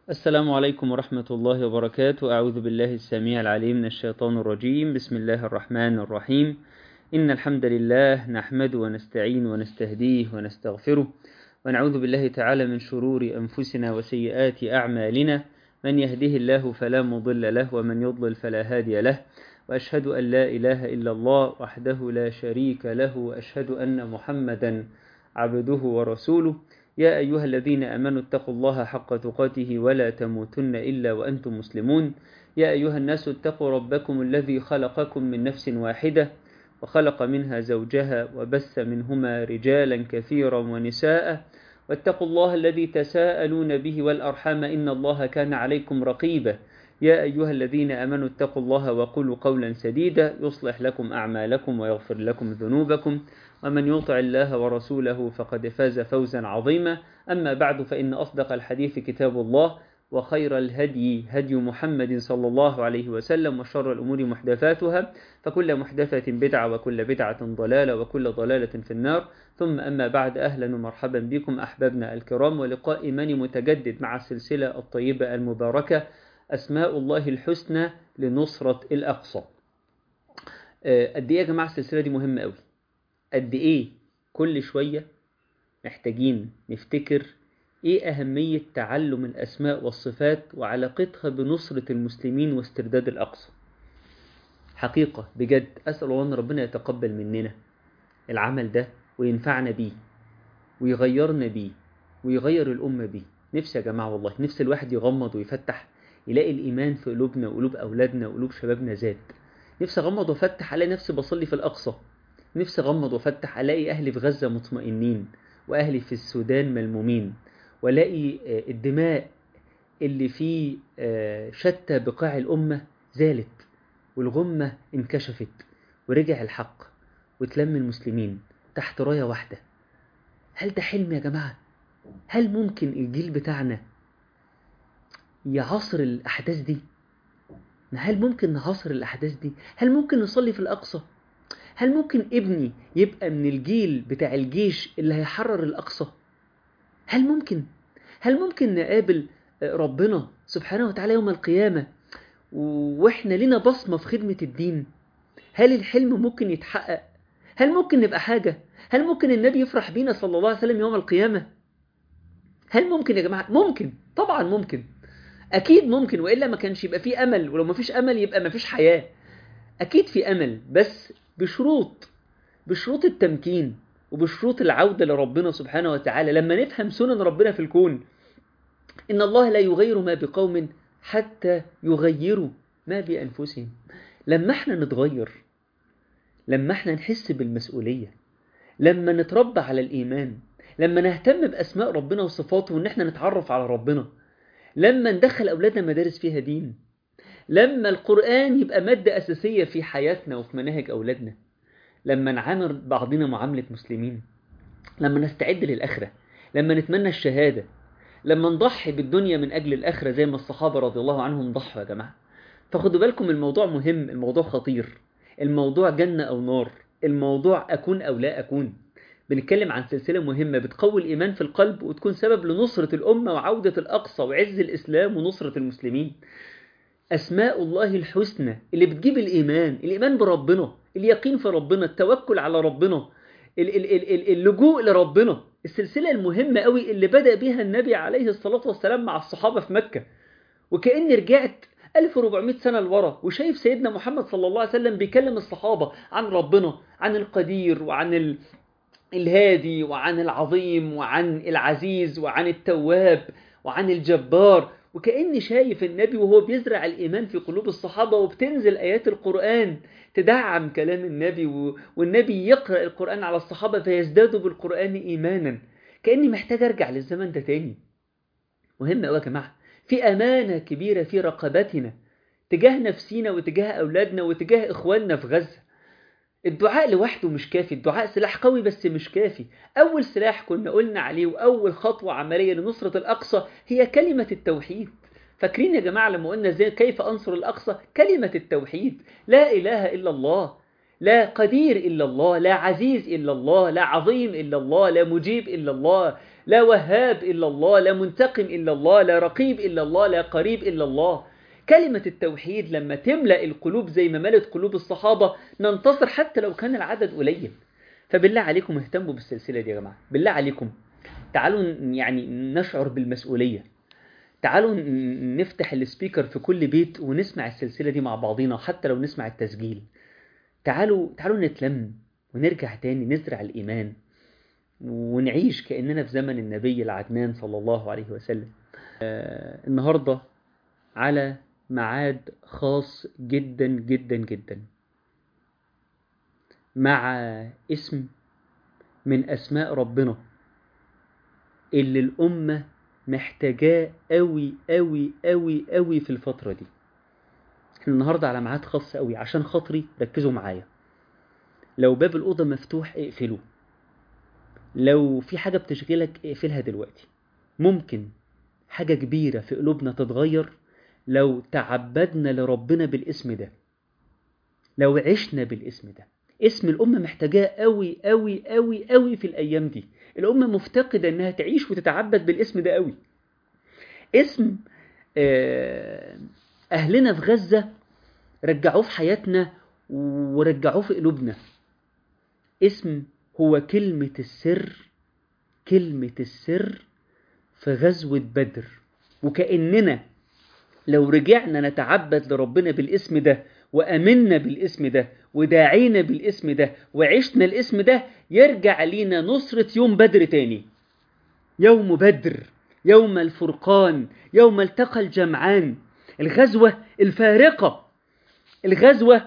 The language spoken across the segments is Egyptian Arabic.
السلام عليكم ورحمة الله وبركاته أعوذ بالله السميع العليم من الشيطان الرجيم بسم الله الرحمن الرحيم إن الحمد لله نحمد ونستعين ونستهديه ونستغفره ونعوذ بالله تعالى من شرور أنفسنا وسيئات أعمالنا من يهده الله فلا مضل له ومن يضلل فلا هادي له وأشهد أن لا إله إلا الله وحده لا شريك له وأشهد أن محمدا عبده ورسوله يا أيها الذين أمنوا اتقوا الله حق تقاته ولا تموتن إلا وأنتم مسلمون يا أيها الناس اتقوا ربكم الذي خلقكم من نفس واحدة وخلق منها زوجها وبث منهما رجالا كثيرا ونساء واتقوا الله الذي تساءلون به والأرحام إن الله كان عليكم رقيبا يا أيها الذين أمنوا اتقوا الله وقولوا قولا سديدا يصلح لكم أعمالكم ويغفر لكم ذنوبكم ومن يطع الله ورسوله فقد فاز فوزا عظيما أما بعد فإن أصدق الحديث كتاب الله وخير الهدي هدي محمد صلى الله عليه وسلم وشر الأمور محدثاتها فكل محدثة بدعة وكل بدعة ضلالة وكل ضلالة في النار ثم أما بعد أهلا ومرحبا بكم أحبابنا الكرام ولقاء إيماني متجدد مع السلسلة الطيبة المباركة أسماء الله الحسنى لنصرة الأقصى قد إيه يا جماعة السلسلة دي مهمة قوي قد إيه كل شوية محتاجين نفتكر إيه أهمية تعلم الأسماء والصفات وعلاقتها بنصرة المسلمين واسترداد الأقصى حقيقة بجد أسأل الله أن ربنا يتقبل مننا العمل ده وينفعنا بيه ويغيرنا بيه ويغير الأمة بيه نفسي يا جماعة والله نفسي الواحد يغمض ويفتح يلاقي الإيمان في قلوبنا وقلوب أولادنا وقلوب شبابنا زاد نفسي أغمض وأفتح ألاقي نفسي بصلي في الأقصى نفسي أغمض وأفتح ألاقي أهلي في غزة مطمئنين وأهلي في السودان ملمومين وألاقي الدماء اللي في شتى بقاع الأمة زالت والغمة انكشفت ورجع الحق وتلم المسلمين تحت راية واحدة هل ده حلم يا جماعة؟ هل ممكن الجيل بتاعنا يعاصر الأحداث دي؟ هل ممكن نعاصر الأحداث دي؟ هل ممكن نصلي في الأقصى؟ هل ممكن ابني يبقى من الجيل بتاع الجيش اللي هيحرر الأقصى؟ هل ممكن؟ هل ممكن نقابل ربنا سبحانه وتعالى يوم القيامة وإحنا لنا بصمة في خدمة الدين؟ هل الحلم ممكن يتحقق؟ هل ممكن نبقى حاجة؟ هل ممكن النبي يفرح بينا صلى الله عليه وسلم يوم القيامة؟ هل ممكن يا جماعة؟ ممكن طبعا ممكن أكيد ممكن وإلا ما كانش يبقى فيه أمل ولو ما فيش أمل يبقى ما فيش حياة أكيد في أمل بس بشروط بشروط التمكين وبشروط العودة لربنا سبحانه وتعالى لما نفهم سنن ربنا في الكون إن الله لا يغير ما بقوم حتى يغيروا ما بأنفسهم لما احنا نتغير لما احنا نحس بالمسؤولية لما نتربى على الإيمان لما نهتم بأسماء ربنا وصفاته وإن احنا نتعرف على ربنا لما ندخل أولادنا مدارس فيها دين لما القرآن يبقى مادة أساسية في حياتنا وفي مناهج أولادنا لما نعامل بعضنا معاملة مسلمين لما نستعد للآخرة لما نتمنى الشهادة لما نضحي بالدنيا من أجل الآخرة زي ما الصحابة رضي الله عنهم ضحوا يا جماعة فخدوا بالكم الموضوع مهم الموضوع خطير الموضوع جنة أو نار الموضوع أكون أو لا أكون بنتكلم عن سلسلة مهمة بتقوي الإيمان في القلب وتكون سبب لنصرة الأمة وعودة الأقصى وعز الإسلام ونصرة المسلمين أسماء الله الحسنى اللي بتجيب الإيمان الإيمان بربنا اليقين في ربنا التوكل على ربنا اللجوء لربنا السلسلة المهمة قوي اللي بدأ بها النبي عليه الصلاة والسلام مع الصحابة في مكة وكأني رجعت 1400 سنة لورا وشايف سيدنا محمد صلى الله عليه وسلم بيكلم الصحابة عن ربنا عن القدير وعن ال... الهادي وعن العظيم وعن العزيز وعن التواب وعن الجبار وكأني شايف النبي وهو بيزرع الإيمان في قلوب الصحابة وبتنزل آيات القرآن تدعم كلام النبي والنبي يقرأ القرآن على الصحابة فيزدادوا بالقرآن إيمانا كأني محتاج أرجع للزمن ده تاني مهم أوي يا جماعة في أمانة كبيرة في رقبتنا تجاه نفسينا وتجاه أولادنا وتجاه إخواننا في غزة الدعاء لوحده مش كافي الدعاء سلاح قوي بس مش كافي أول سلاح كنا قلنا عليه وأول خطوة عملية لنصرة الأقصى هي كلمة التوحيد فاكرين يا جماعة لما قلنا زي كيف أنصر الأقصى كلمة التوحيد لا إله إلا الله لا قدير إلا الله لا عزيز إلا الله لا عظيم إلا الله لا مجيب إلا الله لا وهاب إلا الله لا منتقم إلا الله لا رقيب إلا الله لا قريب إلا الله كلمة التوحيد لما تملأ القلوب زي ما ملت قلوب الصحابة ننتصر حتى لو كان العدد قليل فبالله عليكم اهتموا بالسلسلة دي يا جماعة بالله عليكم تعالوا يعني نشعر بالمسؤولية تعالوا نفتح السبيكر في كل بيت ونسمع السلسلة دي مع بعضينا حتى لو نسمع التسجيل تعالوا تعالوا نتلم ونرجع تاني نزرع الإيمان ونعيش كأننا في زمن النبي العدنان صلى الله عليه وسلم آه النهاردة على ميعاد خاص جدا جدا جدا مع اسم من أسماء ربنا اللي الأمة محتاجاه قوي قوي قوي قوي في الفترة دي احنا النهاردة على ميعاد خاص قوي عشان خاطري ركزوا معايا لو باب الأوضة مفتوح اقفله لو في حاجة بتشغلك اقفلها دلوقتي ممكن حاجة كبيرة في قلوبنا تتغير لو تعبدنا لربنا بالاسم ده لو عشنا بالاسم ده اسم الأمة محتاجاه قوي قوي قوي قوي في الأيام دي الأمة مفتقدة إنها تعيش وتتعبد بالاسم ده قوي اسم أهلنا في غزة رجعوه في حياتنا ورجعوه في قلوبنا اسم هو كلمة السر كلمة السر في غزوة بدر وكأننا لو رجعنا نتعبد لربنا بالاسم ده وأمنا بالاسم ده وداعينا بالاسم ده وعشنا الاسم ده يرجع لينا نصرة يوم بدر تاني يوم بدر يوم الفرقان يوم التقى الجمعان الغزوة الفارقة الغزوة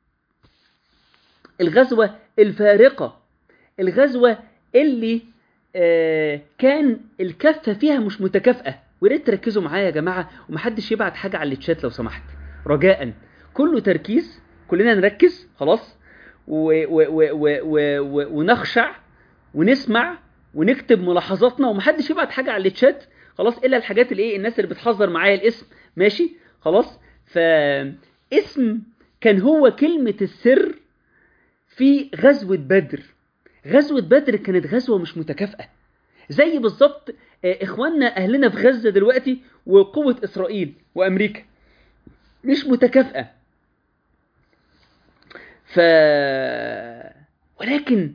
الغزوة الفارقة الغزوة اللي آه كان الكفة فيها مش متكافئة وريت تركزوا معايا يا جماعة ومحدش يبعت حاجة على الشات لو سمحت رجاء كله تركيز كلنا نركز خلاص و و و و و و ونخشع ونسمع ونكتب ملاحظاتنا ومحدش يبعت حاجة على الشات خلاص إلا الحاجات اللي إيه الناس اللي بتحذر معايا الاسم ماشي خلاص فاسم كان هو كلمة السر في غزوة بدر غزوة بدر كانت غزوة مش متكافئة زي بالظبط إخواننا أهلنا في غزة دلوقتي وقوة إسرائيل وأمريكا مش متكافئة ف ولكن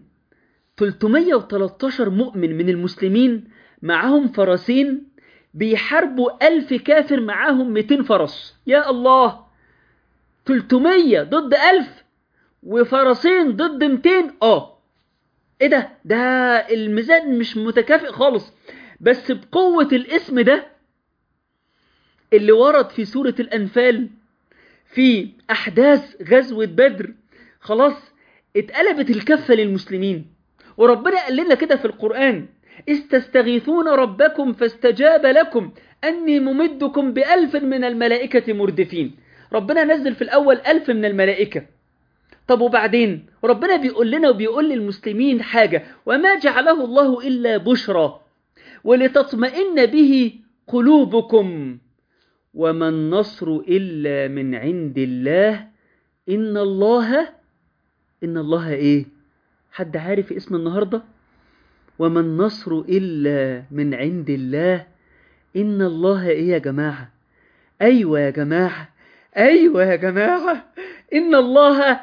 313 مؤمن من المسلمين معاهم فرسين بيحاربوا ألف كافر معاهم 200 فرس يا الله 300 ضد ألف وفرسين ضد 200 اه ايه ده ده الميزان مش متكافئ خالص بس بقوة الاسم ده اللي ورد في سورة الأنفال في أحداث غزوة بدر خلاص اتقلبت الكفة للمسلمين وربنا قال لنا كده في القرآن استستغيثون ربكم فاستجاب لكم أني ممدكم بألف من الملائكة مردفين ربنا نزل في الأول ألف من الملائكة طب وبعدين ربنا بيقول لنا وبيقول للمسلمين حاجة وما جعله الله إلا بشرى ولتطمئن به قلوبكم وما النصر إلا من عند الله إن الله إن الله إيه حد عارف اسم النهاردة وما النصر إلا من عند الله إن الله إيه يا جماعة أيوة يا جماعة أيوة يا جماعة إن الله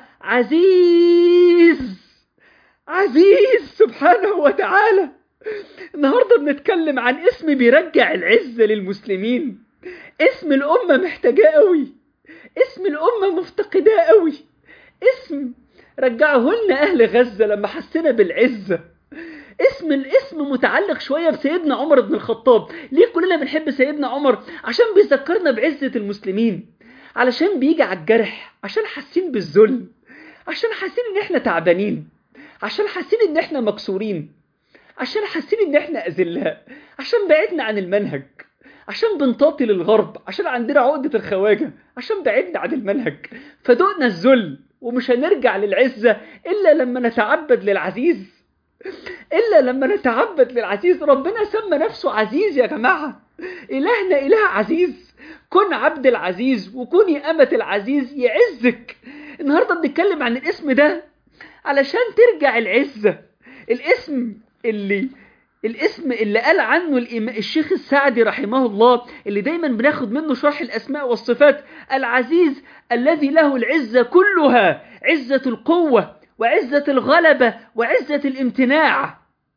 عزيز عزيز سبحانه وتعالى النهاردة بنتكلم عن اسم بيرجع العزة للمسلمين اسم الأمة محتاجاه قوي اسم الأمة مفتقداه قوي اسم رجعهن أهل غزة لما حسنا بالعزة اسم الاسم متعلق شوية بسيدنا عمر بن الخطاب ليه كلنا بنحب سيدنا عمر عشان بيذكرنا بعزة المسلمين علشان بيجي على الجرح عشان حاسين بالذل عشان حاسين ان احنا تعبانين عشان حاسين ان احنا مكسورين عشان حاسين ان احنا اذلاء عشان بعدنا عن المنهج عشان بنطاطي للغرب عشان عندنا عقدة الخواجة عشان بعدنا عن المنهج فدقنا الذل ومش هنرجع للعزة إلا لما نتعبد للعزيز إلا لما نتعبد للعزيز ربنا سمى نفسه عزيز يا جماعة إلهنا إله عزيز كن عبد العزيز وكوني أمة العزيز يعزك النهاردة بنتكلم عن الاسم ده علشان ترجع العزة الاسم اللي الاسم اللي قال عنه الشيخ السعدي رحمه الله اللي دايما بناخد منه شرح الأسماء والصفات العزيز الذي له العزة كلها عزة القوة وعزة الغلبة وعزة الامتناع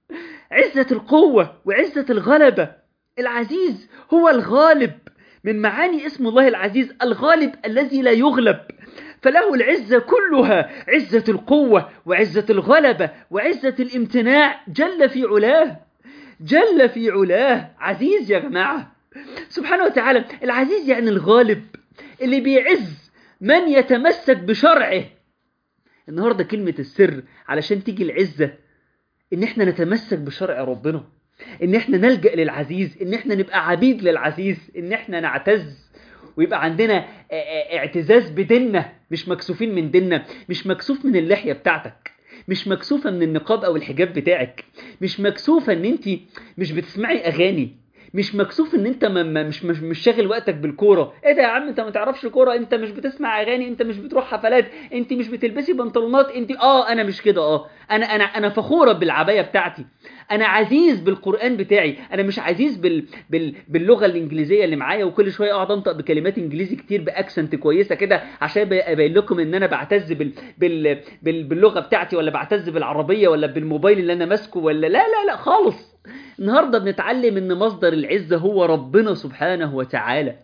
عزة القوة وعزة الغلبة العزيز هو الغالب من معاني اسم الله العزيز الغالب الذي لا يغلب فله العزة كلها عزة القوة وعزة الغلبة وعزة الامتناع جل في علاه جل في علاه عزيز يا جماعة سبحانه وتعالى العزيز يعني الغالب اللي بيعز من يتمسك بشرعه النهاردة كلمة السر علشان تيجي العزة ان احنا نتمسك بشرع ربنا ان احنا نلجأ للعزيز ان احنا نبقى عبيد للعزيز ان احنا نعتز ويبقى عندنا اعتزاز بديننا مش مكسوفين من ديننا مش مكسوف من اللحية بتاعتك مش مكسوفة من النقاب او الحجاب بتاعك مش مكسوفة ان انت مش بتسمعي اغاني مش مكسوف ان انت مش مش مش شاغل وقتك بالكوره ايه ده يا عم انت ما تعرفش كوره انت مش بتسمع اغاني انت مش بتروح حفلات انت مش بتلبسي بنطلونات انت اه انا مش كده اه انا انا انا فخوره بالعبايه بتاعتي انا عزيز بالقران بتاعي انا مش عزيز بال... بال... باللغه الانجليزيه اللي معايا وكل شويه اقعد انطق بكلمات انجليزي كتير باكسنت كويسه كده عشان ابين لكم ان انا بعتز بال... بال... بال... باللغه بتاعتي ولا بعتز بالعربيه ولا بالموبايل اللي انا ماسكه ولا لا لا لا خالص النهارده بنتعلم ان مصدر العزه هو ربنا سبحانه وتعالى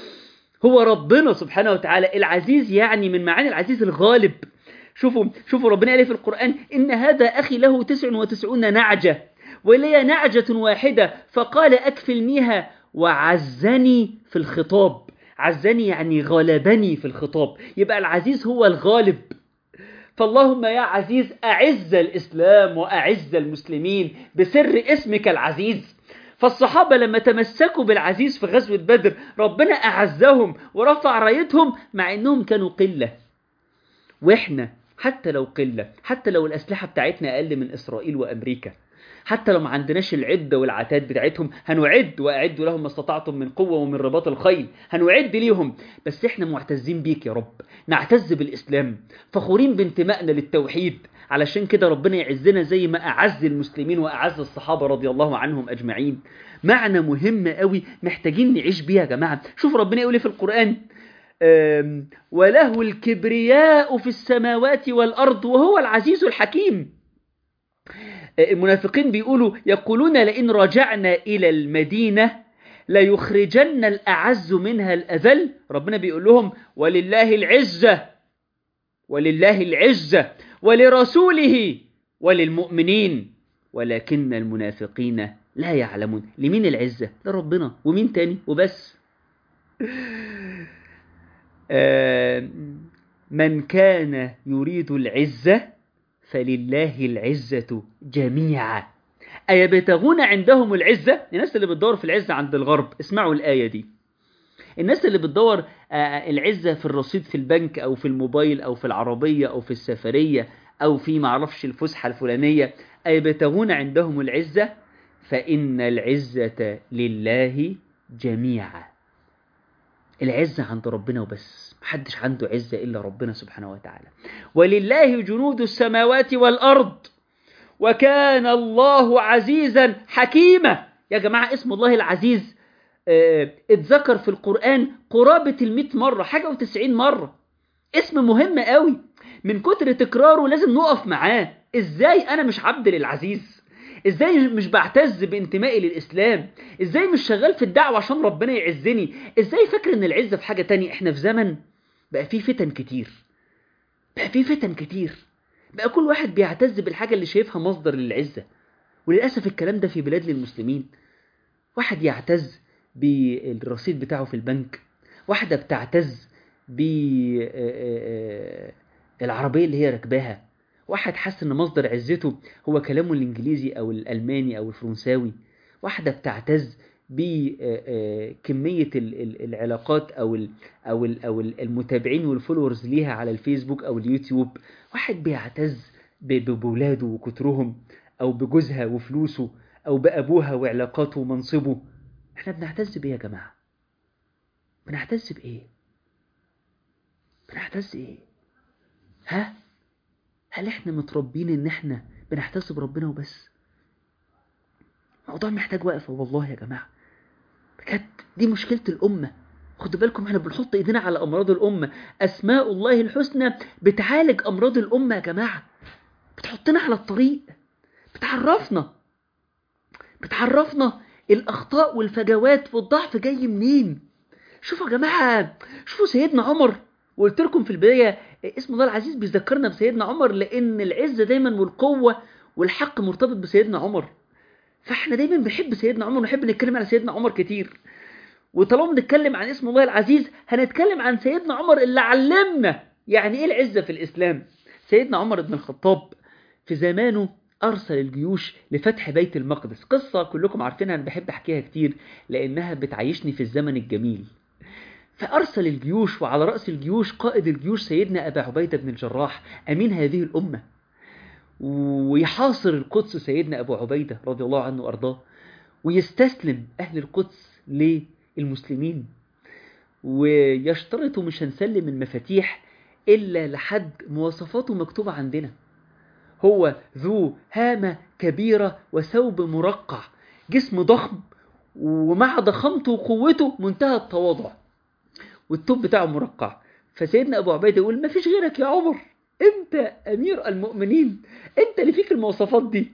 هو ربنا سبحانه وتعالى العزيز يعني من معاني العزيز الغالب شوفوا شوفوا ربنا قال في القرآن إن هذا أخي له تسع وتسعون نعجة ولي نعجة واحدة فقال أكفلنيها وعزني في الخطاب عزني يعني غلبني في الخطاب يبقى العزيز هو الغالب فاللهم يا عزيز أعز الإسلام وأعز المسلمين بسر اسمك العزيز فالصحابة لما تمسكوا بالعزيز في غزوة بدر ربنا أعزهم ورفع رايتهم مع أنهم كانوا قلة وإحنا حتى لو قلة حتى لو الأسلحة بتاعتنا أقل من إسرائيل وأمريكا حتى لو ما عندناش العدة والعتاد بتاعتهم هنعد وأعدوا لهم ما استطعتم من قوة ومن رباط الخيل هنعد ليهم بس احنا معتزين بيك يا رب نعتز بالإسلام فخورين بانتمائنا للتوحيد علشان كده ربنا يعزنا زي ما أعز المسلمين وأعز الصحابة رضي الله عنهم أجمعين معنى مهم قوي محتاجين نعيش بيها يا جماعة شوف ربنا يقول في القرآن وله الكبرياء في السماوات والأرض وهو العزيز الحكيم المنافقين بيقولوا يقولون لئن رجعنا إلى المدينة ليخرجن الأعز منها الأذل ربنا بيقول لهم ولله العزة ولله العزة ولرسوله وللمؤمنين ولكن المنافقين لا يعلمون لمين العزة لربنا ومين تاني وبس من كان يريد العزة فلله العزة جميعا أيبتغون عندهم العزة الناس اللي بتدور في العزة عند الغرب اسمعوا الآية دي الناس اللي بتدور العزة في الرصيد في البنك أو في الموبايل أو في العربية أو في السفرية أو في معرفش الفسحة الفلانية أيبتغون عندهم العزة فإن العزة لله جميعا العزة عند ربنا وبس محدش عنده عزة إلا ربنا سبحانه وتعالى ولله جنود السماوات والأرض وكان الله عزيزا حكيما يا جماعة اسم الله العزيز اه اتذكر في القرآن قرابة المئة مرة حاجة وتسعين مرة اسم مهم قوي من كتر تكراره لازم نقف معاه ازاي انا مش عبد للعزيز ازاي مش بعتز بانتمائي للاسلام ازاي مش شغال في الدعوة عشان ربنا يعزني ازاي فاكر ان العزة في حاجة تانية احنا في زمن بقى فيه فتن كتير بقى فيه فتن كتير بقى كل واحد بيعتز بالحاجة اللي شايفها مصدر للعزة وللأسف الكلام ده في بلاد للمسلمين واحد يعتز بالرصيد بتاعه في البنك واحدة بتعتز بالعربية اللي هي راكباها واحد حس ان مصدر عزته هو كلامه الانجليزي او الالماني او الفرنساوي واحدة بتعتز بكمية العلاقات أو ال أو ال أو المتابعين والفولورز ليها على الفيسبوك أو اليوتيوب واحد بيعتز بولاده وكترهم أو بجوزها وفلوسه أو بأبوها وعلاقاته ومنصبه احنا بنعتز بإيه يا جماعة بنعتز بإيه بنعتز إيه ها هل احنا متربين ان احنا بنعتز بربنا وبس الموضوع محتاج وقفة والله يا جماعة بجد دي مشكلة الأمة خدوا بالكم احنا بنحط ايدينا على امراض الامه اسماء الله الحسنى بتعالج امراض الامه يا جماعه بتحطنا على الطريق بتعرفنا بتعرفنا الاخطاء والفجوات والضعف جاي منين شوفوا يا جماعه شوفوا سيدنا عمر وقلت لكم في البدايه اسم الله العزيز بيذكرنا بسيدنا عمر لان العزه دايما والقوه والحق مرتبط بسيدنا عمر فاحنا دايما بنحب سيدنا عمر ونحب نتكلم على سيدنا عمر كتير وطالما بنتكلم عن اسم الله العزيز هنتكلم عن سيدنا عمر اللي علمنا يعني ايه العزة في الإسلام سيدنا عمر بن الخطاب في زمانه أرسل الجيوش لفتح بيت المقدس قصة كلكم عارفينها أنا بحب أحكيها كتير لأنها بتعيشني في الزمن الجميل فأرسل الجيوش وعلى رأس الجيوش قائد الجيوش سيدنا أبا عبيدة بن الجراح أمين هذه الأمة ويحاصر القدس سيدنا أبو عبيدة رضي الله عنه وأرضاه ويستسلم أهل القدس للمسلمين ويشترطوا مش هنسلم المفاتيح إلا لحد مواصفاته مكتوبة عندنا هو ذو هامة كبيرة وثوب مرقع جسم ضخم ومع ضخامته وقوته منتهى التواضع والتوب بتاعه مرقع فسيدنا أبو عبيدة يقول ما فيش غيرك يا عمر انت امير المؤمنين انت اللي فيك المواصفات دي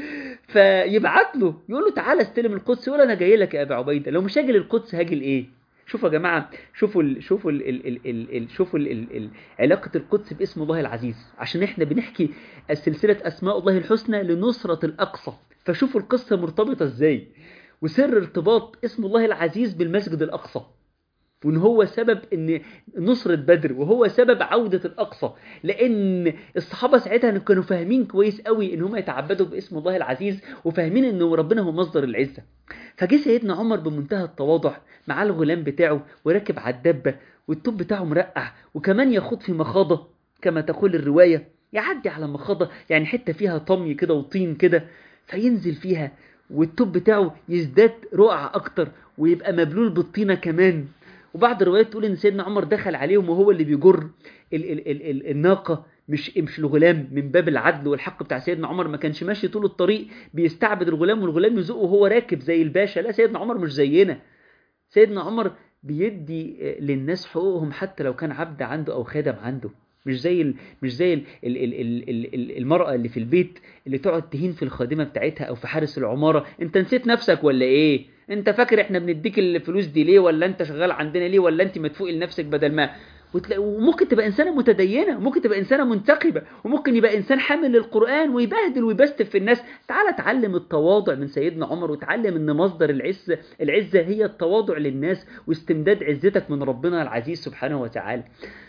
فيبعت له يقول له تعالى استلم القدس يقول انا جاي لك يا ابا عبيده لو مش هاجي للقدس هاجي لايه شوفوا يا جماعه شوفوا ال شوفوا ال ال ال ال ال شوفوا ال ال ال علاقه القدس باسم الله العزيز عشان احنا بنحكي سلسله اسماء الله الحسنى لنصره الاقصى فشوفوا القصه مرتبطه ازاي وسر ارتباط اسم الله العزيز بالمسجد الاقصى وان هو سبب ان نصرة بدر وهو سبب عودة الاقصى لان الصحابة ساعتها كانوا فاهمين كويس قوي ان هم يتعبدوا باسم الله العزيز وفاهمين انه ربنا هو مصدر العزة فجه سيدنا عمر بمنتهى التواضع مع الغلام بتاعه وراكب على الدبة والتوب بتاعه مرقع وكمان يخوض في مخاضة كما تقول الرواية يعدي على مخاضة يعني حتة فيها طمي كده وطين كده فينزل فيها والتوب بتاعه يزداد رقعة اكتر ويبقى مبلول بالطينة كمان وبعض الروايات تقول ان سيدنا عمر دخل عليهم وهو اللي بيجر ال ال ال ال الناقه مش مش الغلام من باب العدل والحق بتاع سيدنا عمر ما كانش ماشي طول الطريق بيستعبد الغلام والغلام يزقه وهو راكب زي الباشا لا سيدنا عمر مش زينا سيدنا عمر بيدي للناس حقوقهم حتى لو كان عبد عنده او خادم عنده مش زي ال مش زي ال ال ال ال ال المرأة اللي في البيت اللي تقعد تهين في الخادمة بتاعتها أو في حارس العمارة أنت نسيت نفسك ولا إيه؟ أنت فاكر إحنا بنديك الفلوس دي ليه ولا أنت شغال عندنا ليه ولا أنت مدفوق لنفسك بدل ما وتلاقي وممكن تبقى إنسانة متدينة وممكن تبقى إنسانة منتقبة وممكن يبقى إنسان حامل للقرآن ويبهدل ويبستف في الناس تعال اتعلم التواضع من سيدنا عمر وتعلم إن مصدر العزة العزة هي التواضع للناس واستمداد عزتك من ربنا العزيز سبحانه وتعالى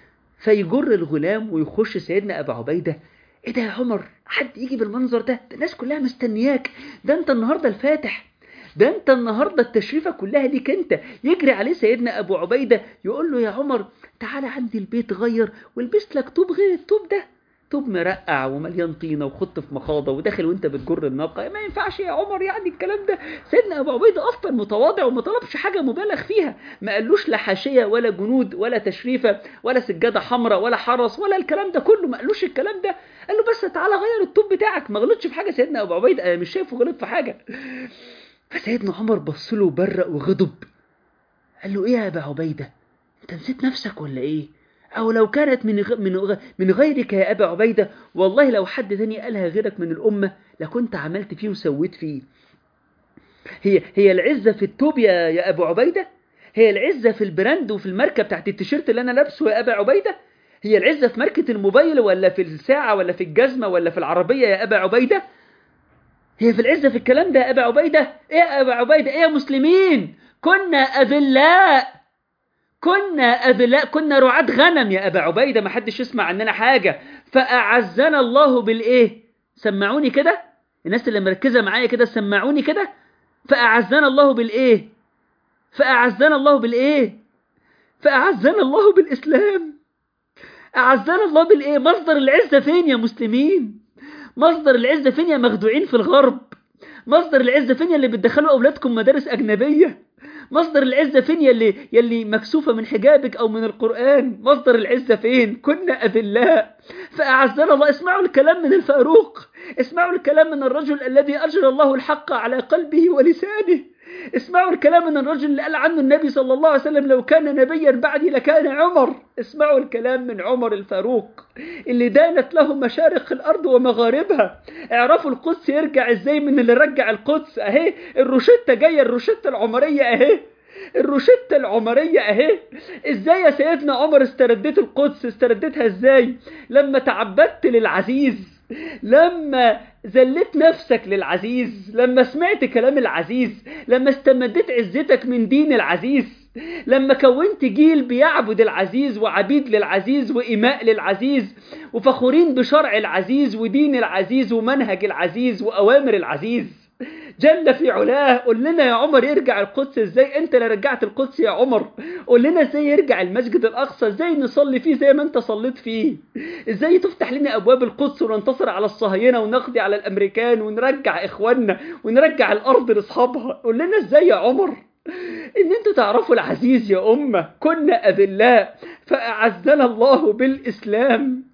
فيجر الغلام ويخش سيدنا أبا عبيدة ايه ده يا عمر حد يجي بالمنظر ده ده الناس كلها مستنياك ده انت النهاردة الفاتح ده انت النهاردة التشريفة كلها ليك انت يجري عليه سيدنا ابو عبيدة يقول له يا عمر تعالى عندي البيت غير والبس لك طوب غير الطوب ده طوب مرقع ومليان طينه وخط في مخاضه وداخل وانت بتجر الناقه ما ينفعش يا عمر يعني الكلام ده سيدنا ابو عبيده اصلا متواضع وما طلبش حاجه مبالغ فيها ما قالوش لا حاشيه ولا جنود ولا تشريفه ولا سجاده حمراء ولا حرس ولا الكلام ده كله ما قالوش الكلام ده قال له بس تعالى غير الطوب بتاعك ما غلطش في حاجه سيدنا ابو عبيده انا مش شايفه غلط في حاجه فسيدنا عمر بص له وبرق وغضب قال له ايه يا ابا عبيده انت نسيت نفسك ولا ايه أو لو كانت من غ... من غ... من غيرك يا أبا عبيدة والله لو حد تاني قالها غيرك من الأمة لكنت عملت فيه وسويت فيه هي هي العزة في التوب يا يا أبو عبيدة هي العزة في البراند وفي الماركة بتاعت التيشيرت اللي أنا لابسه يا أبا عبيدة هي العزة في ماركة الموبايل ولا في الساعة ولا في الجزمة ولا في العربية يا أبا عبيدة هي في العزة في الكلام ده يا أبا عبيدة إيه يا أبا عبيدة إيه يا مسلمين كنا أذلاء كنا أذلاء كنا رعاة غنم يا أبا عبيدة ما حدش يسمع عننا حاجة فأعزنا الله بالإيه سمعوني كده الناس اللي مركزة معايا كده سمعوني كده فأعزنا الله بالإيه فأعزنا الله بالإيه فأعزنا الله بالإسلام أعزنا الله بالإيه مصدر العزة فين يا مسلمين مصدر العزة فين يا مخدوعين في الغرب مصدر العزة فين يلي بتدخلوا أولادكم مدارس أجنبية مصدر العزة فين يلي, يلي مكسوفة من حجابك أو من القرآن مصدر العزة فين كنا أذلاء فأعزنا الله اسمعوا الكلام من الفاروق اسمعوا الكلام من الرجل الذي أجرى الله الحق على قلبه ولسانه اسمعوا الكلام من الرجل اللي قال عنه النبي صلى الله عليه وسلم لو كان نبيا بعدي لكان عمر اسمعوا الكلام من عمر الفاروق اللي دانت له مشارق الأرض ومغاربها اعرفوا القدس يرجع ازاي من اللي رجع القدس اهي الروشتة جاية الروشتة العمرية اهي الروشتة العمرية اهي ازاي يا سيدنا عمر استرديت القدس استرديتها ازاي لما تعبدت للعزيز لما ذلت نفسك للعزيز لما سمعت كلام العزيز لما استمدت عزتك من دين العزيز لما كونت جيل بيعبد العزيز وعبيد للعزيز وإماء للعزيز وفخورين بشرع العزيز ودين العزيز ومنهج العزيز وأوامر العزيز جل في علاه قول لنا يا عمر يرجع القدس ازاي انت اللي رجعت القدس يا عمر قول لنا ازاي يرجع المسجد الاقصى ازاي نصلي فيه زي ما انت صليت فيه ازاي تفتح لنا ابواب القدس وننتصر على الصهاينه ونقضي على الامريكان ونرجع اخواننا ونرجع الارض لاصحابها قول لنا ازاي يا عمر ان انتوا تعرفوا العزيز يا امه كنا اذلاء فاعزنا الله بالاسلام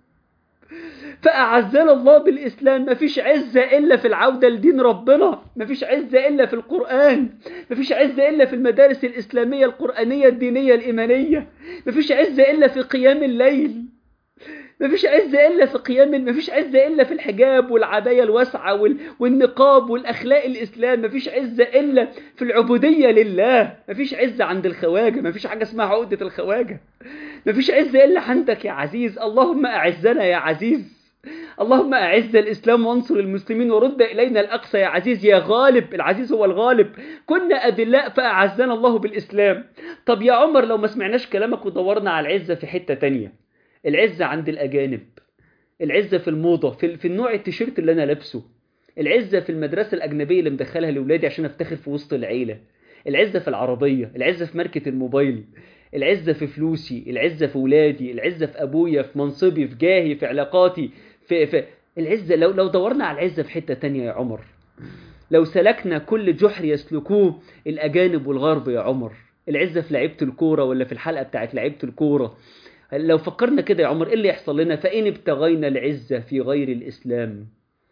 فأعزنا الله بالإسلام مفيش عزة إلا في العودة لدين ربنا مفيش عزة إلا في القرآن مفيش عزة إلا في المدارس الإسلامية القرآنية الدينية الإيمانية مفيش عزة إلا في قيام الليل مفيش عزة إلا في قيام مفيش عزة إلا في الحجاب والعباية الواسعة وال... والنقاب والأخلاق الإسلام مفيش عزة إلا في العبودية لله مفيش عزة عند الخواجة مفيش حاجة اسمها عقدة الخواجة مفيش عزة إلا عندك يا عزيز اللهم أعزنا يا عزيز اللهم أعز الإسلام وانصر المسلمين ورد إلينا الأقصى يا عزيز يا غالب العزيز هو الغالب كنا أذلاء فأعزنا الله بالإسلام طب يا عمر لو ما سمعناش كلامك ودورنا على العزة في حتة تانية العزة عند الأجانب العزة في الموضة في, في النوع التيشيرت اللي أنا لابسه العزة في المدرسة الأجنبية اللي مدخلها لأولادي عشان أفتخر في وسط العيلة العزة في العربية العزة في ماركة الموبايل العزة في فلوسي العزة في ولادي العزة في أبويا في منصبي في جاهي في علاقاتي في, في العزة لو, لو دورنا على العزة في حتة تانية يا عمر لو سلكنا كل جحر يسلكوه الأجانب والغرب يا عمر العزة في لعيبة الكورة ولا في الحلقة بتاعت لعيبة الكورة لو فكرنا كده يا عمر ايه اللي يحصل لنا فإن ابتغينا العزة في غير الإسلام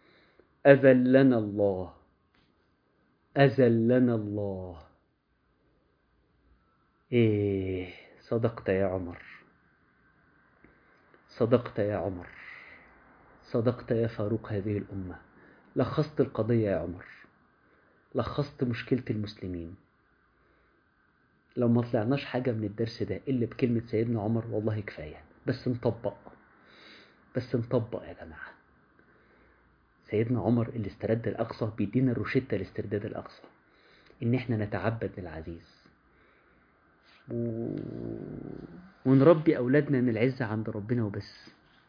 أذلنا الله أذلنا الله إيه صدقت يا عمر صدقت يا عمر صدقت يا فاروق هذه الأمة لخصت القضية يا عمر لخصت مشكلة المسلمين لو ما طلعناش حاجة من الدرس ده إلا بكلمة سيدنا عمر والله كفاية بس نطبق بس نطبق يا جماعة سيدنا عمر اللي استرد الأقصى بيدينا الروشتة لاسترداد الأقصى إن إحنا نتعبد للعزيز و... ونربي أولادنا إن العزة عند ربنا وبس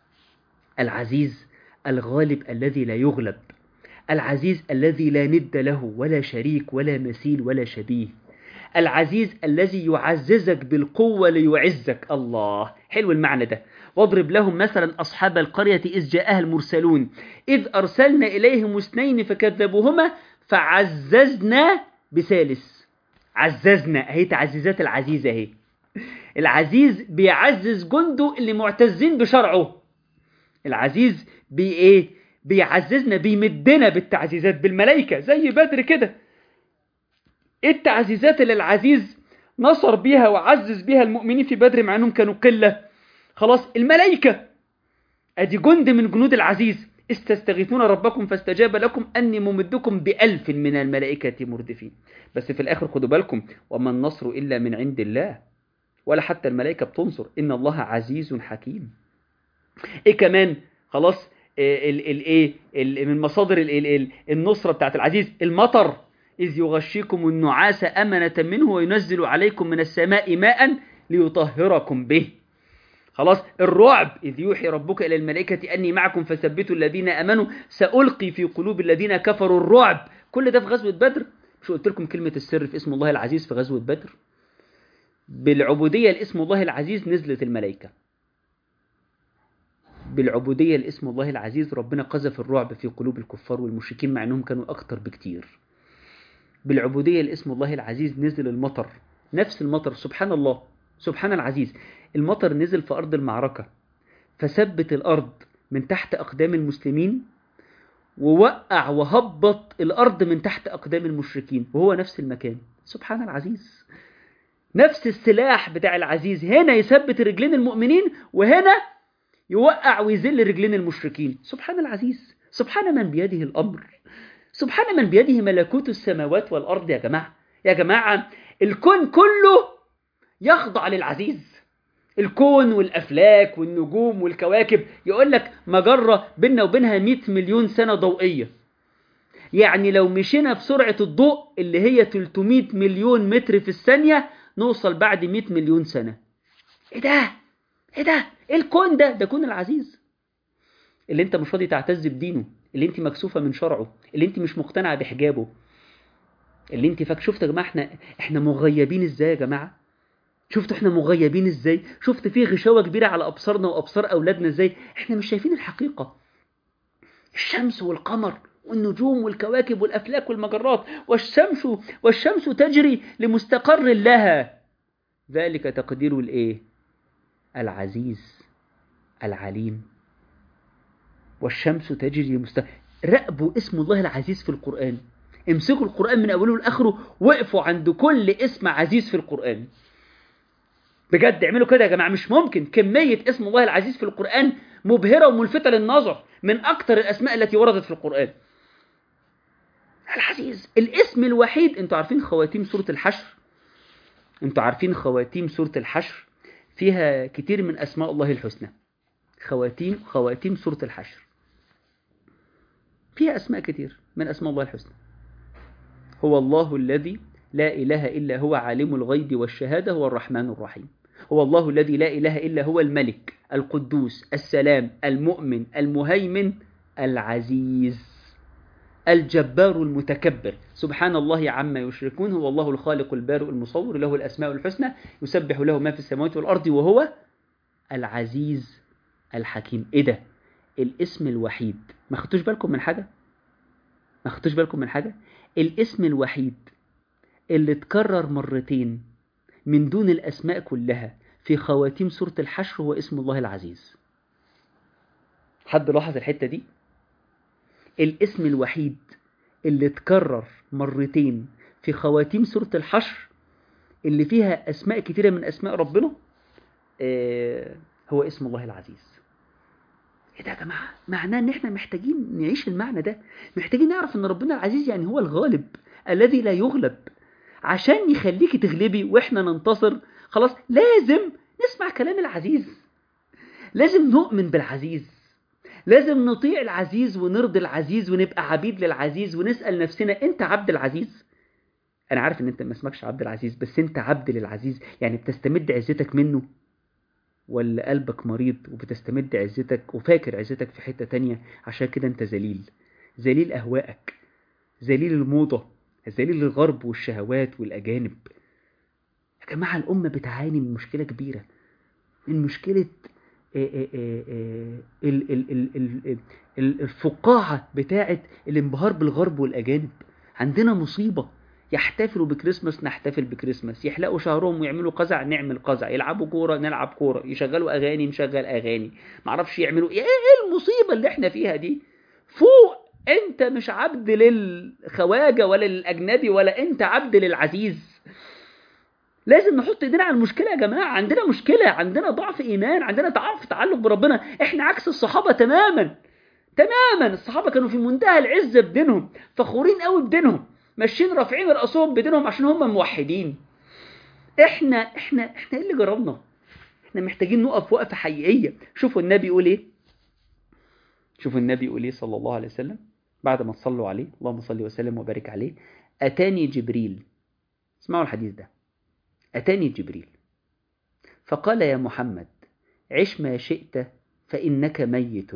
العزيز الغالب الذي لا يغلب العزيز الذي لا ند له ولا شريك ولا مثيل ولا شبيه العزيز الذي يعززك بالقوة ليعزك الله حلو المعنى ده واضرب لهم مثلا أصحاب القرية إذ جاءها المرسلون إذ أرسلنا إليهم اثنين فكذبوهما فعززنا بثالث عززنا اهي تعزيزات العزيز اهي العزيز بيعزز جنده اللي معتزين بشرعه العزيز بي ايه بيعززنا بيمدنا بالتعزيزات بالملائكة زي بدر كده ايه التعزيزات اللي العزيز نصر بيها وعزز بيها المؤمنين في بدر مع انهم كانوا قلة خلاص الملائكة ادي جند من جنود العزيز استستغيثون ربكم فاستجاب لكم أني ممدكم بألف من الملائكة مردفين بس في الآخر خدوا بالكم وما النصر إلا من عند الله ولا حتى الملائكة بتنصر إن الله عزيز حكيم إيه كمان خلاص الايه من مصادر ال ال النصرة بتاعت العزيز المطر إذ يغشيكم النعاس أمنة منه وينزل عليكم من السماء ماء ليطهركم به خلاص الرعب إذ يوحي ربك إلى الملائكة أني معكم فثبتوا الذين أمنوا سألقي في قلوب الذين كفروا الرعب كل ده في غزوة بدر شو قلت لكم كلمة السر في اسم الله العزيز في غزوة بدر بالعبودية لاسم الله العزيز نزلت الملائكة بالعبودية لاسم الله العزيز ربنا قذف الرعب في قلوب الكفار والمشركين مع أنهم كانوا أكتر بكتير بالعبودية لاسم الله العزيز نزل المطر نفس المطر سبحان الله سبحان العزيز المطر نزل في أرض المعركة فثبت الأرض من تحت أقدام المسلمين ووقع وهبط الأرض من تحت أقدام المشركين وهو نفس المكان سبحان العزيز نفس السلاح بتاع العزيز هنا يثبت رجلين المؤمنين وهنا يوقع ويذل رجلين المشركين سبحان العزيز سبحان من بيده الأمر سبحان من بيده ملكوت السماوات والأرض يا جماعة يا جماعة الكون كله يخضع للعزيز الكون والأفلاك والنجوم والكواكب يقول لك مجرة بيننا وبينها 100 مليون سنة ضوئية يعني لو مشينا بسرعة الضوء اللي هي 300 مليون متر في الثانية نوصل بعد 100 مليون سنة ايه ده ايه ده ايه الكون ده ده كون العزيز اللي انت مش راضي تعتز بدينه اللي انت مكسوفة من شرعه اللي انت مش مقتنعة بحجابه اللي انت فاك شفت يا جماعة احنا احنا مغيبين ازاي يا جماعة شفتوا احنا مغيبين ازاي شفت فيه غشاوة كبيرة على ابصارنا وابصار اولادنا ازاي احنا مش شايفين الحقيقة الشمس والقمر والنجوم والكواكب والافلاك والمجرات والشمس والشمس تجري لمستقر لها ذلك تقدير الايه العزيز العليم والشمس تجري لمستقر راقبوا اسم الله العزيز في القرآن امسكوا القرآن من أوله لآخره وقفوا عند كل اسم عزيز في القرآن بجد اعملوا كده يا جماعة مش ممكن كمية اسم الله العزيز في القرآن مبهرة وملفتة للنظر من أكتر الأسماء التي وردت في القرآن العزيز الاسم الوحيد انتوا عارفين خواتيم سورة الحشر انتوا عارفين خواتيم سورة الحشر فيها كتير من أسماء الله الحسنى خواتيم خواتيم سورة الحشر فيها أسماء كتير من أسماء الله الحسنى هو الله الذي لا إله إلا هو عالم الغيب والشهادة هو الرحمن الرحيم هو الله الذي لا إله إلا هو الملك القدوس السلام المؤمن المهيمن العزيز الجبار المتكبر سبحان الله عما يشركون هو الله الخالق البارئ المصور له الأسماء الحسنى يسبح له ما في السماوات والأرض وهو العزيز الحكيم إيه ده الاسم الوحيد ما خدتوش بالكم من حاجة ما خدتوش بالكم من حاجة الاسم الوحيد اللي اتكرر مرتين من دون الأسماء كلها في خواتيم سورة الحشر هو اسم الله العزيز حد لاحظ الحتة دي الاسم الوحيد اللي اتكرر مرتين في خواتيم سورة الحشر اللي فيها أسماء كتيرة من أسماء ربنا آه هو اسم الله العزيز ايه ده يا جماعة معناه ان احنا محتاجين نعيش المعنى ده محتاجين نعرف ان ربنا العزيز يعني هو الغالب الذي لا يغلب عشان يخليكي تغلبي واحنا ننتصر خلاص لازم نسمع كلام العزيز لازم نؤمن بالعزيز لازم نطيع العزيز ونرضي العزيز ونبقى عبيد للعزيز ونسأل نفسنا انت عبد العزيز انا عارف ان انت ما اسمكش عبد العزيز بس انت عبد للعزيز يعني بتستمد عزتك منه ولا قلبك مريض وبتستمد عزتك وفاكر عزتك في حتة تانية عشان كده انت ذليل ذليل أهوائك ذليل الموضة ذليل الغرب والشهوات والأجانب يا جماعة الأمة بتعاني من مشكلة كبيرة من مشكلة الفقاعة بتاعة الانبهار بالغرب والأجانب عندنا مصيبة يحتفلوا بكريسماس نحتفل بكريسماس يحلقوا شهرهم ويعملوا قزع نعمل قزع يلعبوا كورة نلعب كورة يشغلوا أغاني نشغل أغاني معرفش يعملوا إيه المصيبة اللي احنا فيها دي فوق انت مش عبد للخواجة ولا للأجنبي ولا انت عبد للعزيز لازم نحط ايدينا على المشكلة يا جماعة عندنا مشكلة عندنا ضعف إيمان عندنا ضعف تعلق بربنا احنا عكس الصحابة تماما تماما الصحابة كانوا في منتهى العزة بدينهم فخورين قوي بدينهم ماشيين رافعين راسهم بدينهم عشان هم موحدين احنا احنا احنا ايه اللي جربنا احنا محتاجين نقف وقفه حقيقيه شوفوا النبي يقول ايه شوفوا النبي يقول ايه صلى الله عليه وسلم بعد ما تصلوا عليه اللهم صل وسلم وبارك عليه اتاني جبريل اسمعوا الحديث ده اتاني جبريل فقال يا محمد عش ما شئت فانك ميت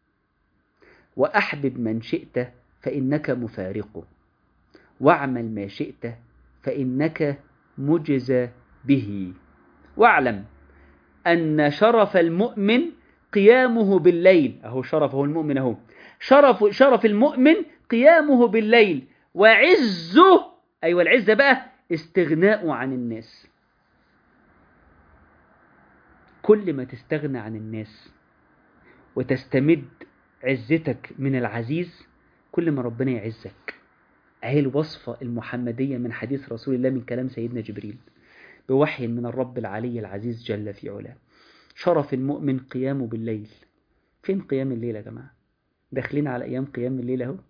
واحبب من شئت فانك مفارقه واعمل ما شئت فإنك مجزى به واعلم أن شرف المؤمن قيامه بالليل اهو شرف هو المؤمن اهو شرف شرف المؤمن قيامه بالليل وعزه ايوه العزه بقى استغناءه عن الناس كل ما تستغنى عن الناس وتستمد عزتك من العزيز كل ما ربنا يعزك اهي الوصفة المحمدية من حديث رسول الله من كلام سيدنا جبريل بوحي من الرب العلي العزيز جل في علاه شرف المؤمن قيامه بالليل فين قيام الليل يا جماعة داخلين على أيام قيام الليل أهو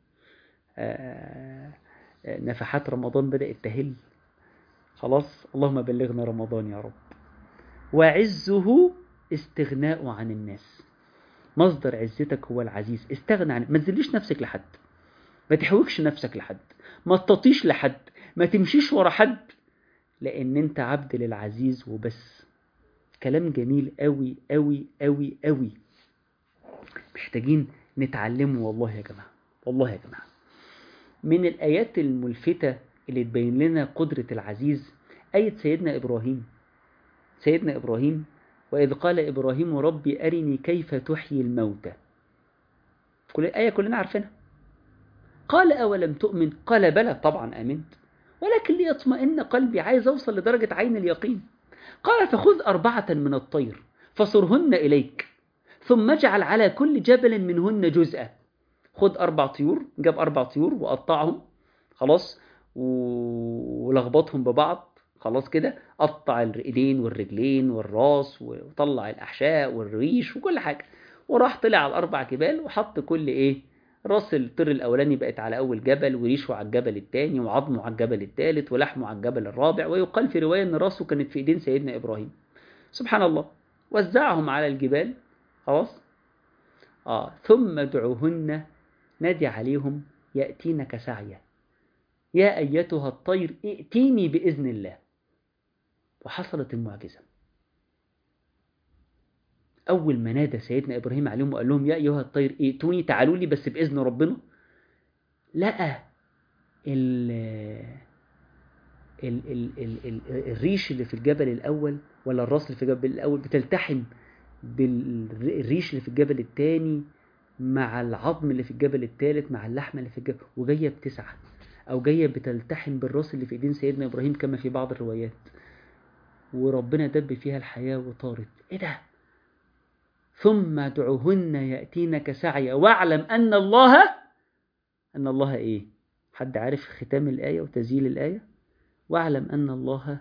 نفحات رمضان بدأت تهل خلاص اللهم بلغنا رمضان يا رب وعزه استغناء عن الناس مصدر عزتك هو العزيز استغنى عن ما تذليش نفسك لحد ما تحوكش نفسك لحد ما تطيش لحد ما تمشيش ورا حد لان انت عبد للعزيز وبس كلام جميل قوي قوي قوي قوي محتاجين نتعلمه والله يا جماعه والله يا جماعه من الايات الملفته اللي تبين لنا قدره العزيز ايه سيدنا ابراهيم سيدنا ابراهيم واذ قال ابراهيم ربي ارني كيف تحيي الموتى كل ايه كلنا عارفينها قال أولم تؤمن قال بلى طبعا آمنت ولكن ليطمئن قلبي عايز أوصل لدرجة عين اليقين قال فخذ أربعة من الطير فصرهن إليك ثم اجعل على كل جبل منهن جزءا خذ أربع طيور جاب أربع طيور وقطعهم خلاص ولخبطهم ببعض خلاص كده قطع الايدين والرجلين والراس وطلع الاحشاء والريش وكل حاجه وراح طلع على الاربع جبال وحط كل ايه راس الطير الاولاني بقت على اول جبل وريشه على الجبل الثاني وعظمه على الجبل الثالث ولحمه على الجبل الرابع ويقال في روايه ان راسه كانت في ايدين سيدنا ابراهيم سبحان الله وزعهم على الجبال خلاص اه ثم ادعوهن نادي عليهم ياتينك سعيا يا ايتها الطير ائتيني باذن الله وحصلت المعجزه أول ما نادى سيدنا إبراهيم عليهم وقال لهم يا أيها الطير ائتوني تعالوا لي بس بإذن ربنا لقى ال ال ال ال ال الريش اللي في الجبل الأول ولا الراس اللي في الجبل الأول بتلتحم بالريش اللي في الجبل الثاني مع العظم اللي في الجبل الثالث مع اللحمة اللي في الجبل وجاية بتسعة أو جاية بتلتحم بالراس اللي في إيدين سيدنا إبراهيم كما في بعض الروايات وربنا دب فيها الحياة وطارت إيه ده؟ ثم ادعوهن يأتينك سعيا واعلم أن الله أن الله إيه حد عارف ختام الآية وتزيل الآية واعلم أن الله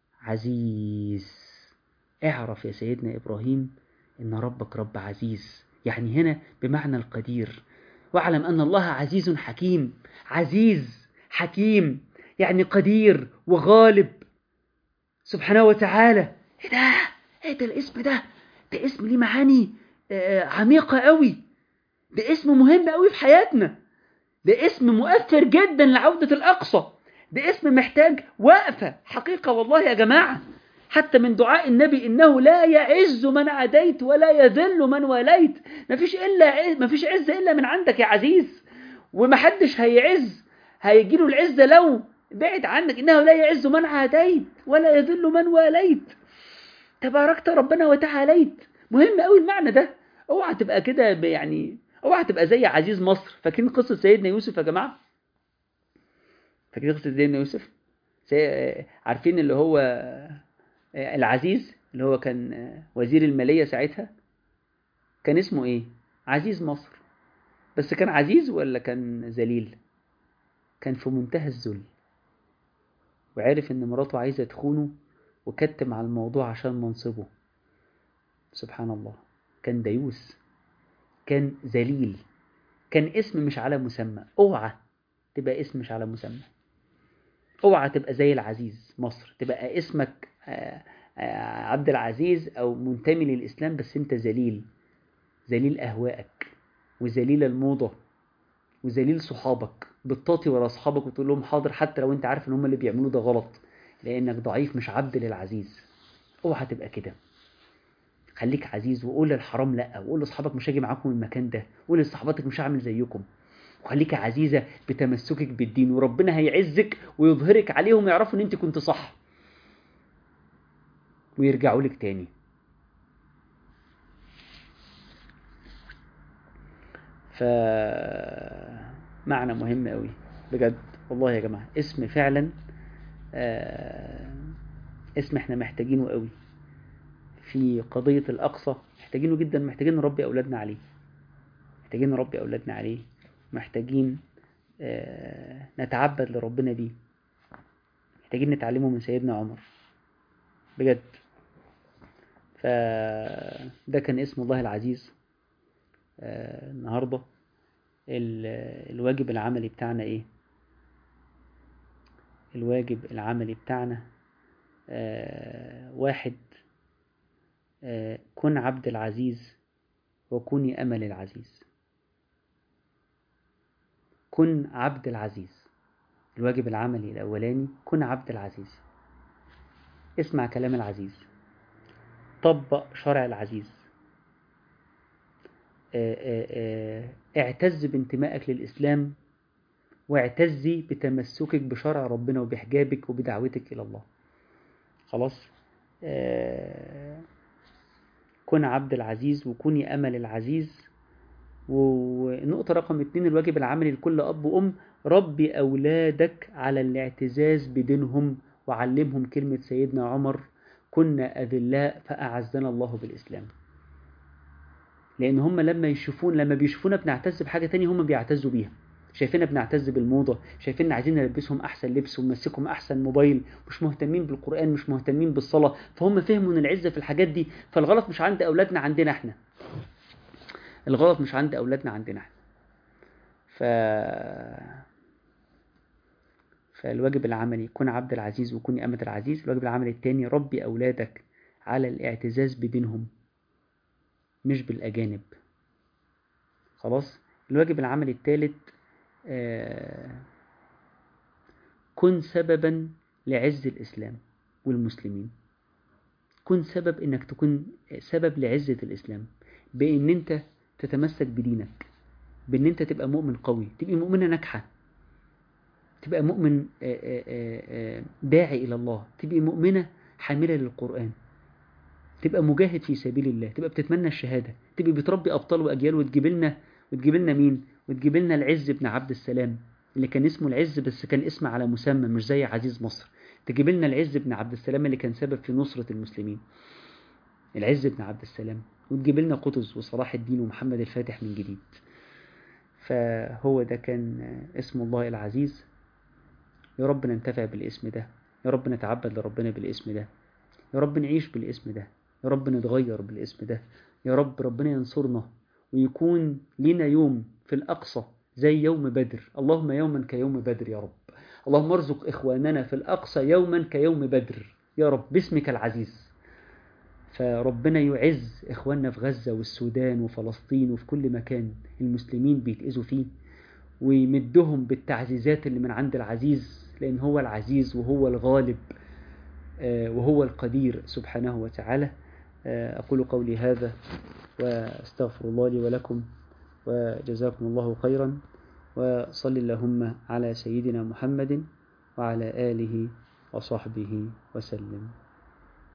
عزيز اعرف يا سيدنا إبراهيم إن ربك رب عزيز يعني هنا بمعنى القدير واعلم أن الله عزيز حكيم عزيز حكيم يعني قدير وغالب سبحانه وتعالى ايه ده ايه ده الاسم ده ده اسم ليه معاني عميقة قوي ده اسم مهم قوي في حياتنا ده اسم مؤثر جدا لعودة الأقصى ده اسم محتاج وقفة حقيقة والله يا جماعة حتى من دعاء النبي إنه لا يعز من عديت ولا يذل من واليت مفيش إلا عز مفيش عز إلا من عندك يا عزيز ومحدش هيعز هيجيله العزة لو بعد عنك إنه لا يعز من عاديت ولا يذل من واليت تباركت ربنا وتعاليت مهم قوي المعنى ده اوعى تبقى كده يعني اوعى تبقى زي عزيز مصر فاكرين قصه سيدنا يوسف يا جماعه فاكرين قصه سيدنا يوسف سي... عارفين اللي هو العزيز اللي هو كان وزير الماليه ساعتها كان اسمه ايه عزيز مصر بس كان عزيز ولا كان ذليل كان في منتهى الذل وعرف ان مراته عايزه تخونه وكتم على الموضوع عشان منصبه سبحان الله كان ديوس كان ذليل كان اسم مش على مسمى اوعى تبقى اسم مش على مسمى اوعى تبقى زي العزيز مصر تبقى اسمك عبد العزيز او منتمي للاسلام بس انت ذليل ذليل اهوائك وذليل الموضه وذليل صحابك بتطاطي ورا اصحابك وتقول لهم حاضر حتى لو انت عارف ان هم اللي بيعملوه ده غلط لانك ضعيف مش عبد للعزيز اوعى تبقى كده خليك عزيز وقول للحرام لا وقول لاصحابك مش هاجي معاكم المكان ده وقول لصحباتك مش هعمل زيكم وخليك عزيزة بتمسكك بالدين وربنا هيعزك ويظهرك عليهم يعرفوا ان انت كنت صح ويرجعوا لك تاني ف معنى مهم قوي بجد والله يا جماعة اسم فعلا آه، اسم احنا محتاجينه قوي في قضية الأقصى محتاجينه جدا محتاجين نربي أولادنا عليه محتاجين نربي أولادنا عليه محتاجين آه، نتعبد لربنا بيه محتاجين نتعلمه من سيدنا عمر بجد فده كان اسم الله العزيز آه، النهاردة ال- الواجب العملي بتاعنا ايه الواجب العملي بتاعنا آه، واحد آه، كن عبد العزيز وكوني أمل العزيز كن عبد العزيز الواجب العملي الأولاني كن عبد العزيز اسمع كلام العزيز طبق شرع العزيز آه، آه، آه، اعتز بانتمائك للإسلام واعتزي بتمسكك بشرع ربنا وبحجابك وبدعوتك إلى الله خلاص آه، كن عبد العزيز وكوني أمل العزيز ونقطة رقم اتنين الواجب العملي لكل أب وأم ربي أولادك على الاعتزاز بدينهم وعلمهم كلمة سيدنا عمر كنا أذلاء فأعزنا الله بالإسلام لأن هم لما يشوفون لما بيشوفونا بنعتز بحاجة تانية هم بيعتزوا بيها شايفيننا بنعتز بالموضة شايفين عايزين نلبسهم أحسن لبس ونمسكهم أحسن موبايل مش مهتمين بالقرآن مش مهتمين بالصلاة فهم فهموا إن العزة في الحاجات دي فالغلط مش عند أولادنا عندنا إحنا الغلط مش عند أولادنا عندنا إحنا ف... فالواجب العملي كن عبد العزيز وكوني أمة العزيز الواجب العملي التاني ربي أولادك على الاعتزاز بدينهم مش بالأجانب خلاص الواجب العملي الثالث آه، كن سببا لعز الإسلام والمسلمين كن سبب إنك تكون سبب لعزة الإسلام بإن أنت تتمسك بدينك بإن أنت تبقى مؤمن قوي تبقى مؤمنة ناجحة تبقى مؤمن آه، آه، آه، آه، داعي إلى الله تبقى مؤمنة حاملة للقرآن تبقى مجاهد في سبيل الله تبقى بتتمنى الشهادة تبقى بتربي أبطال وأجيال وتجيب لنا وتجيب لنا مين وتجيب لنا العز بن عبد السلام اللي كان اسمه العز بس كان اسم على مسمى مش زي عزيز مصر تجيب لنا العز بن عبد السلام اللي كان سبب في نصرة المسلمين العز بن عبد السلام وتجيب لنا قطز وصلاح الدين ومحمد الفاتح من جديد فهو ده كان اسم الله العزيز يا رب ننتفع بالاسم ده يا رب نتعبد لربنا بالاسم ده يا رب نعيش بالاسم ده يا رب نتغير بالاسم ده يا رب ربنا ينصرنا ويكون لنا يوم في الأقصى زي يوم بدر اللهم يوما كيوم بدر يا رب اللهم ارزق إخواننا في الأقصى يوما كيوم بدر يا رب باسمك العزيز فربنا يعز إخواننا في غزة والسودان وفلسطين وفي كل مكان المسلمين بيتأذوا فيه ويمدهم بالتعزيزات اللي من عند العزيز لأن هو العزيز وهو الغالب آه، وهو القدير سبحانه وتعالى آه، أقول قولي هذا وأستغفر الله لي ولكم وجزاكم الله خيرا وصل اللهم على سيدنا محمد وعلى آله وصحبه وسلم